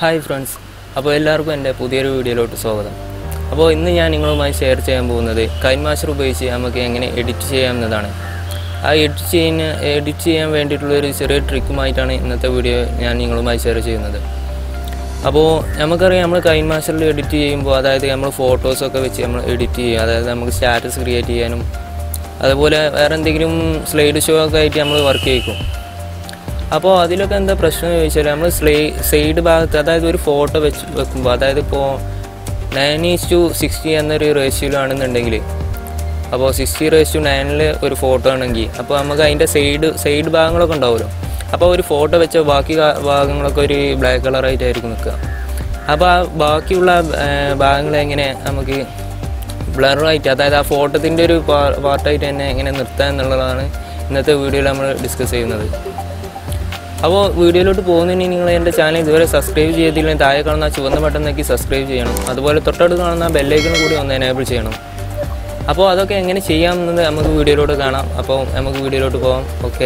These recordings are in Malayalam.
ഹായ് ഫ്രണ്ട്സ് അപ്പോൾ എല്ലാവർക്കും എൻ്റെ പുതിയൊരു വീഡിയോയിലോട്ട് സ്വാഗതം അപ്പോൾ ഇന്ന് ഞാൻ നിങ്ങളുമായി ഷെയർ ചെയ്യാൻ പോകുന്നത് കൈൻ മാസ്റ്റർ ഉപയോഗിച്ച് നമുക്ക് എങ്ങനെ എഡിറ്റ് ചെയ്യാം എന്നതാണ് ആ എഡിറ്റ് ചെയ്യുന്ന എഡിറ്റ് ചെയ്യാൻ വേണ്ടിയിട്ടുള്ള ഒരു ചെറിയ ട്രിക്കുമായിട്ടാണ് ഇന്നത്തെ വീഡിയോ ഞാൻ നിങ്ങളുമായി ഷെയർ ചെയ്യുന്നത് അപ്പോൾ നമുക്കറിയാം നമ്മൾ കൈൻ മാസ്റ്ററിൽ എഡിറ്റ് ചെയ്യുമ്പോൾ അതായത് നമ്മൾ ഫോട്ടോസൊക്കെ വെച്ച് നമ്മൾ എഡിറ്റ് ചെയ്യും അതായത് നമുക്ക് സ്റ്റാറ്റസ് ക്രിയേറ്റ് ചെയ്യാനും അതുപോലെ വേറെ എന്തെങ്കിലും സ്ലൈഡ് ഷോ ഒക്കെ ആയിട്ട് നമ്മൾ വർക്ക് ചെയ്യിക്കും അപ്പോൾ അതിലൊക്കെ എന്താ പ്രശ്നം എന്ന് ചോദിച്ചാൽ നമ്മൾ സ്ലേ സൈഡ് ഭാഗത്ത് അതായത് ഒരു ഫോട്ടോ വെച്ച് വെക്കുമ്പോൾ അതായത് ഇപ്പോൾ നയൻ ഈസ് ടു സിക്സ്റ്റി എന്നൊരു റേഷ്യോയിലാണെന്നുണ്ടെങ്കിൽ അപ്പോൾ സിക്സ്റ്റി റേസ് ടു നയനിൽ ഒരു ഫോട്ടോ ആണെങ്കിൽ അപ്പോൾ നമുക്ക് അതിൻ്റെ സൈഡ് സൈഡ് ഭാഗങ്ങളൊക്കെ ഉണ്ടാവുമല്ലോ അപ്പോൾ ഒരു ഫോട്ടോ വെച്ച ബാക്കി കാ- ഭാഗങ്ങളൊക്കെ ഒരു ബ്ലാക്ക് കളറായിട്ടായിരിക്കും നിൽക്കുക അപ്പോൾ ആ ബാക്കിയുള്ള ആ, ഭാഗങ്ങൾ എങ്ങനെ നമുക്ക് ബ്ലറായിട്ട് അതായത് ആ ഫോട്ടോത്തിൻ്റെ ഒരു പാർട്ടായിട്ട് തന്നെ എങ്ങനെ നിർത്താം എന്നുള്ളതാണ് ഇന്നത്തെ വീഡിയോയിൽ നമ്മൾ ഡിസ്കസ് ചെയ്യുന്നത് അപ്പോൾ വീഡിയോയിലോട്ട് പോകുന്നതിന് നിങ്ങൾ എൻ്റെ ചാനൽ ഇതുവരെ സബ്സ്ക്രൈബ് ചെയ്തില്ലെങ്കിൽ താഴെ കാണുന്ന ആ ചുവന്ന ബട്ടൺ നോക്കി സബ്സ്ക്രൈബ് ചെയ്യണം അതുപോലെ തൊട്ടടുത്ത് കാണുന്ന ആ ബെല്ലൈക്കൺ കൂടി ഒന്ന് എനേബിൾ ചെയ്യണം അപ്പോൾ അതൊക്കെ എങ്ങനെ ചെയ്യാമെന്നത് നമുക്ക് വീഡിയോയിലോട്ട് കാണാം അപ്പോൾ നമുക്ക് വീഡിയോയിലോട്ട് പോകാം ഓക്കെ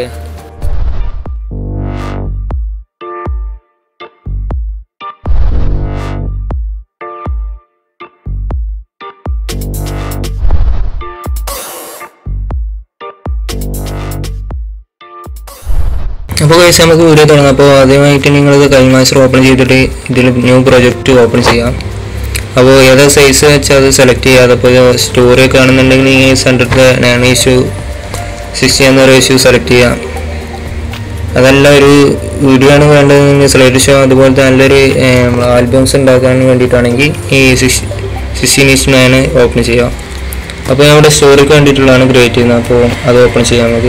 അപ്പോൾ കഴിച്ച് നമുക്ക് വീഡിയോ തുടങ്ങാം അപ്പോൾ ആദ്യമായിട്ട് നിങ്ങളിത് കൈമാസ്റ്റർ ഓപ്പൺ ചെയ്തിട്ട് ഇതിൽ ന്യൂ പ്രൊജക്റ്റ് ഓപ്പൺ ചെയ്യാം അപ്പോൾ ഏതാ സൈസ് വെച്ചാൽ അത് സെലക്ട് ചെയ്യുക അതിപ്പോൾ സ്റ്റോറി ഒക്കെ ആണെന്നുണ്ടെങ്കിൽ ഈ സെൻറ്ററിൻ്റെ നയൻ ഇഷ്യൂ സിക്സ്റ്റി എന്ന റേഷ്യൂ സെലക്ട് ചെയ്യാം അതല്ല ഒരു വീഡിയോ ആണ് വേണ്ടതെങ്കിൽ സ്ലൈഡ് ഷോ അതുപോലത്തെ നല്ലൊരു ആൽബംസ് ഉണ്ടാക്കാൻ വേണ്ടിയിട്ടാണെങ്കിൽ ഈ six sixteen is to nine open ചെയ്യാം അപ്പോൾ ഞാൻ ഇവിടെ സ്റ്റോറിക്ക് വേണ്ടിയിട്ടുള്ളതാണ് ക്രിയേറ്റ് ചെയ്യുന്നത് അപ്പോൾ അത് ഓപ്പൺ ചെയ്യാം നമുക്ക്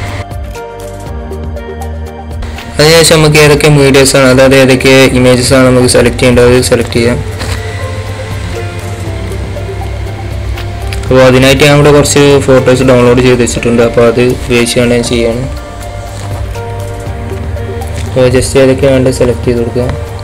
അതിനുശേഷം നമുക്ക് ഏതൊക്കെ മീഡിയസ് ആണ് അതായത് ഏതൊക്കെ ഇമേജസ് ആണ് നമുക്ക് സെലക്ട് ചെയ്യേണ്ടത് സെലക്ട് ചെയ്യാം അപ്പോൾ അതിനായിട്ട് ഞാൻ ഇവിടെ കുറച്ച് ഫോട്ടോസ് ഡൗൺലോഡ് ചെയ്ത് വെച്ചിട്ടുണ്ട് അപ്പോൾ അത് ഉപയോഗിച്ചാണ് ഞാൻ ചെയ്യാണ് അപ്പോൾ ജസ്റ്റ് ഏതൊക്കെ വേണ്ടത് സെലക്ട് ചെയ്ത് കൊടുക്കുക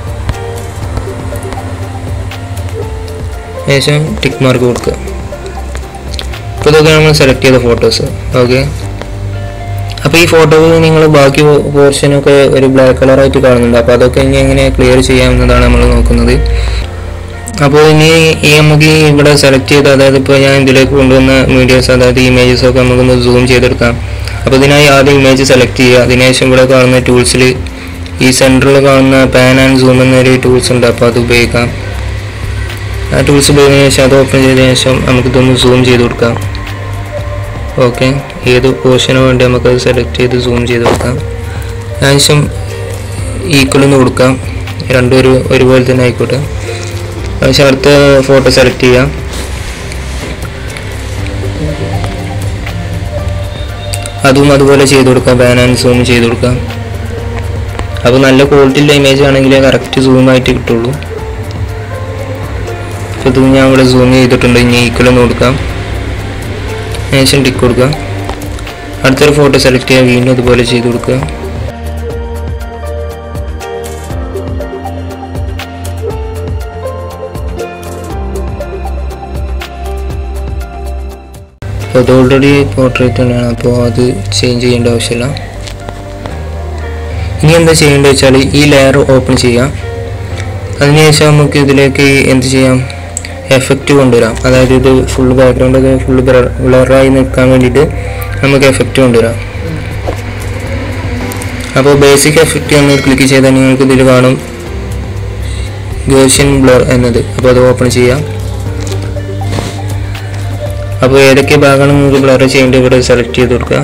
ശേഷം ടിക്ക് മാർക്ക് കൊടുക്കുക അപ്പോൾ ഇതൊക്കെ നമ്മൾ സെലക്ട് ചെയ്ത ഫോട്ടോസ് ഓക്കെ അപ്പോൾ ഈ ഫോട്ടോ നിങ്ങൾ ബാക്കി പോർഷനൊക്കെ ഒരു ബ്ലാക്ക് കളറായിട്ട് കാണുന്നുണ്ട് അപ്പോൾ അതൊക്കെ ഇനി എങ്ങനെ ക്ലിയർ ചെയ്യാമെന്നതാണ് നമ്മൾ നോക്കുന്നത് അപ്പോൾ ഇനി ഈ നമുക്ക് ഈ ഇവിടെ സെലക്ട് ചെയ്ത് അതായത് ഇപ്പോൾ ഞാൻ ഇതിലേക്ക് കൊണ്ടുവന്ന മീഡിയസ് അതായത് ഇമേജസ് ഒക്കെ നമുക്കൊന്ന് സൂം ചെയ്തെടുക്കാം അപ്പോൾ ഇതിനായി ആദ്യം ഇമേജ് സെലക്ട് ചെയ്യുക അതിനുശേഷം ഇവിടെ കാണുന്ന ടൂൾസിൽ ഈ സെൻറ്ററിൽ കാണുന്ന പാൻ ആൻഡ് സൂം എന്നൊരു ടൂൾസ് ഉണ്ട് അപ്പോൾ അത് ഉപയോഗിക്കാം ആ ടൂൾസ് ഉപയോഗിച്ചതിന് ശേഷം അത് ഓപ്പൺ ചെയ്തതിന് ശേഷം നമുക്കിതൊന്ന് സൂം ചെയ്ത് കൊടുക്കാം ഓക്കെ ഏത് പോർഷന് വേണ്ടി നമുക്കത് സെലക്ട് ചെയ്ത് സൂം ചെയ്ത് കൊടുക്കാം അതിനുശേഷം ഈക്വൽ എന്ന് കൊടുക്കാം രണ്ടും ഒരു ഒരുപോലെ തന്നെ ആയിക്കോട്ടെ അതിനുശേഷം അടുത്ത ഫോട്ടോ സെലക്ട് ചെയ്യാം അതും അതുപോലെ ചെയ്ത് കൊടുക്കാം പാൻ ആൻഡ് സൂം ചെയ്ത് കൊടുക്കാം അപ്പോൾ നല്ല ക്വാളിറ്റിയുള്ള ഇമേജ് ആണെങ്കിലേ കറക്റ്റ് സൂം ആയിട്ട് കിട്ടുള്ളൂ അപ്പോൾ ഇത് ഞാൻ ഇവിടെ സൂം ചെയ്തിട്ടുണ്ട് ഇനി ഈക്വൽ എന്ന് കൊടുക്കാം ശേഷം ടിക്ക് കൊടുക്കുക അടുത്തൊരു ഫോട്ടോ സെലക്ട് ചെയ്യുക വീണ്ടും ഇതുപോലെ ചെയ്ത് കൊടുക്കുക അപ്പോൾ അത് ഓൾറെഡി പോർട്രേറ്റ് തന്നെയാണ് അപ്പോൾ അത് ചേഞ്ച് ചെയ്യേണ്ട ആവശ്യമില്ല ഇനി എന്താ ചെയ്യേണ്ടത് വെച്ചാൽ ഈ ലെയർ ഓപ്പൺ ചെയ്യാം അതിനുശേഷം നമുക്ക് ഇതിലേക്ക് എന്ത് ചെയ്യാം എഫക്റ്റ് കൊണ്ടുവരാം അതായത് ഇത് ഫുൾ ബാക്ക്ഗ്രൗണ്ട് ഒക്കെ ഫുൾ ബ്ലറായി നിൽക്കാൻ വേണ്ടിയിട്ട് നമുക്ക് എഫക്റ്റ് കൊണ്ടുവരാം അപ്പോൾ ബേസിക് എഫക്റ്റ് ഒന്ന് ക്ലിക്ക് ചെയ്താൽ നിങ്ങൾക്ക് ഇതിൽ കാണും ഗേഷ്യൻ ബ്ലർ എന്നത് അപ്പോൾ അത് ഓപ്പൺ ചെയ്യാം അപ്പോൾ ഏതൊക്കെ ഭാഗമാണ് നിങ്ങൾക്ക് ബ്ലർ ചെയ്യേണ്ടത് ഇവിടെ സെലക്ട് ചെയ്ത് കൊടുക്കുക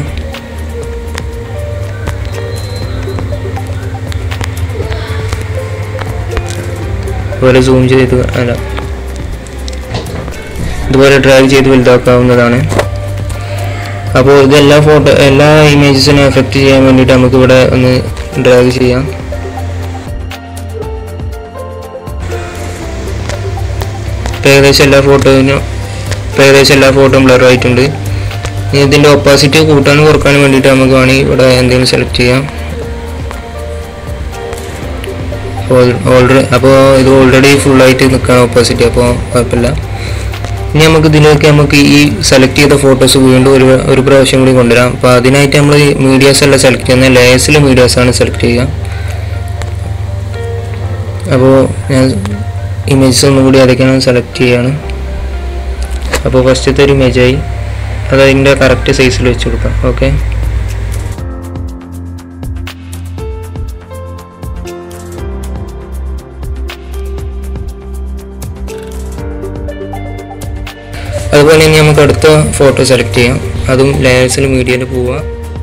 അതുപോലെ സൂം ചെയ്ത് അല്ല ഇതുപോലെ ഡ്രാഗ് ചെയ്ത് വലുതാക്കാവുന്നതാണ് അപ്പോൾ ഇതെല്ലാ ഫോട്ടോ എല്ലാ ഇമേജസിനും എഫക്റ്റ് ചെയ്യാൻ വേണ്ടിയിട്ട് നമുക്ക് ഇവിടെ ഒന്ന് ഡ്രാഗ് ചെയ്യാം ഇപ്പം ഏകദേശം എല്ലാ ഫോട്ടോയിനും ഇപ്പം ഏകദേശം എല്ലാ ഫോട്ടോയും ബ്ലർ ആയിട്ടുണ്ട് ഇനി ഇതിൻ്റെ ഒപ്പാസിറ്റി കൂട്ടാനും കുറക്കാനും വേണ്ടിയിട്ട് നമുക്ക് വേണമെങ്കിൽ ഇവിടെ എന്തെങ്കിലും സെലക്ട് ചെയ്യാം ഓൾറെഡി അപ്പോൾ ഇത് ഓൾറെഡി ഫുള്ളായിട്ട് നിൽക്കുകയാണ് ഓപ്പോസിറ്റ് അപ്പോൾ കുഴപ്പമില്ല ഇനി നമുക്ക് ഇതിലേക്ക് നമുക്ക് ഈ സെലക്ട് ചെയ്ത ഫോട്ടോസ് വീണ്ടും ഒരു ഒരു പ്രാവശ്യം കൂടി കൊണ്ടുവരാം അപ്പോൾ അതിനായിട്ട് നമ്മൾ മീഡിയാസ് അല്ല സെലക്ട് ചെയ്യുന്നത് ലേസിലെ മീഡിയാസ് ആണ് സെലക്ട് ചെയ്യുക അപ്പോൾ ഞാൻ ഇമേജസ് ഒന്നുകൂടി അതൊക്കെയാണ് സെലക്ട് ചെയ്യാണ് അപ്പോൾ ഫസ്റ്റത്തെ ഒരു ഇമേജായി അത് അതിൻ്റെ കറക്റ്റ് സൈസിൽ വെച്ച് കൊടുക്കാം ഓക്കെ അതുപോലെ ഇനി നമുക്ക് അടുത്ത ഫോട്ടോ സെലക്ട് ചെയ്യാം അതും ലെയേഴ്സിൽ മീഡിയയിൽ പോവുക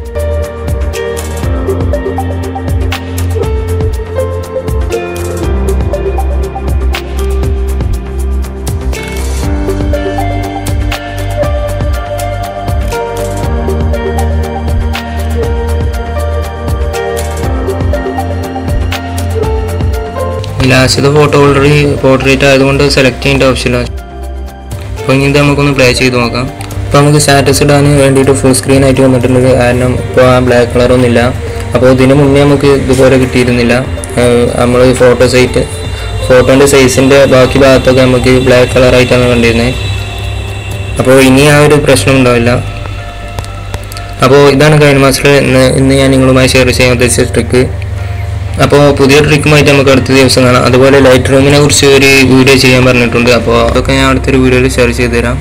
ലാസ്റ്റത്തെ ഫോട്ടോ ഓൾറെഡി പോർട്രേറ്റ് ആയതുകൊണ്ട് സെലക്ട് ചെയ്യേണ്ട ഓപ്ഷനില്ല അപ്പോൾ ഇനി ഇത് നമുക്കൊന്ന് പ്ലേ ചെയ്ത് നോക്കാം അപ്പോൾ നമുക്ക് സ്റ്റാറ്റസ് ഇടാൻ വേണ്ടിയിട്ട് ഫുൾ സ്ക്രീൻ ആയിട്ട് വന്നിട്ടുണ്ട് കാരണം ഇപ്പോൾ ആ ബ്ലാക്ക് കളറൊന്നും ഇല്ല അപ്പോൾ ഇതിന് മുന്നേ നമുക്ക് ഇതുപോലെ കിട്ടിയിരുന്നില്ല നമ്മൾ ഫോട്ടോ സൈറ്റ് ഫോട്ടോൻ്റെ സൈസിൻ്റെ ബാക്കി ഭാഗത്തൊക്കെ നമുക്ക് ബ്ലാക്ക് കളറായിട്ടാണ് കണ്ടിരുന്നത് അപ്പോൾ ഇനി ആ ഒരു പ്രശ്നം ഉണ്ടാവില്ല അപ്പോൾ ഇതാണ് കഴിഞ്ഞ മാസ്റ്റർ ഇന്ന് ഇന്ന് ഞാൻ നിങ്ങളുമായി ഷെയർ ചെയ്യാൻ ഉദ്ദേശിച്ച ട്രിക്ക് അപ്പോൾ പുതിയ ട്രിക്കുമായിട്ട് നമുക്ക് അടുത്ത ദിവസം കാണാം അതുപോലെ ലൈറ്റ് റൂമിനെ കുറിച്ച് ഒരു വീഡിയോ ചെയ്യാൻ പറഞ്ഞിട്ടുണ്ട് അപ്പോൾ അതൊക്കെ ഞാൻ അടുത്തൊരു വീഡിയോയിൽ ഷെയർ ചെയ്ത് തരാം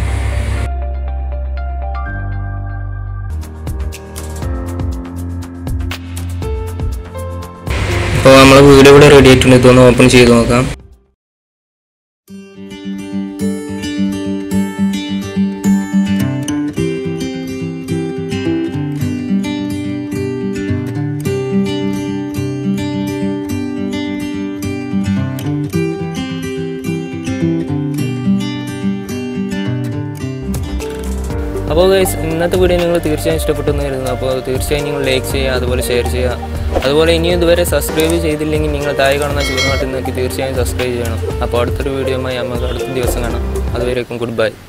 അപ്പോൾ നമ്മൾ വീഡിയോ ഇവിടെ റെഡി ആയിട്ടുണ്ട് ഇതൊന്ന് ഓപ്പൺ ചെയ്ത് നോക്കാം അപ്പോൾ guys, ഇന്നത്തെ വീഡിയോ നിങ്ങൾ തീർച്ചയായും ഇഷ്ടപ്പെട്ടെന്ന് കരുതുന്നു അപ്പോൾ തീർച്ചയായും നിങ്ങൾ ലൈക്ക് ചെയ്യുക അതുപോലെ ഷെയർ ചെയ്യുക അതുപോലെ ഇനിയും ഇതുവരെ സബ്സ്ക്രൈബ് ചെയ്തില്ലെങ്കിൽ നിങ്ങൾ താഴെ കാണുന്ന ചുവന്നാട്ടിൽ നോക്കി തീർച്ചയായും സബ്സ്ക്രൈബ് ചെയ്യണം അപ്പോൾ അടുത്തൊരു വീഡിയോയുമായി നമുക്ക് അടുത്ത ദിവസം കാണാം അതുവരേക്കും ഗുഡ് ബൈ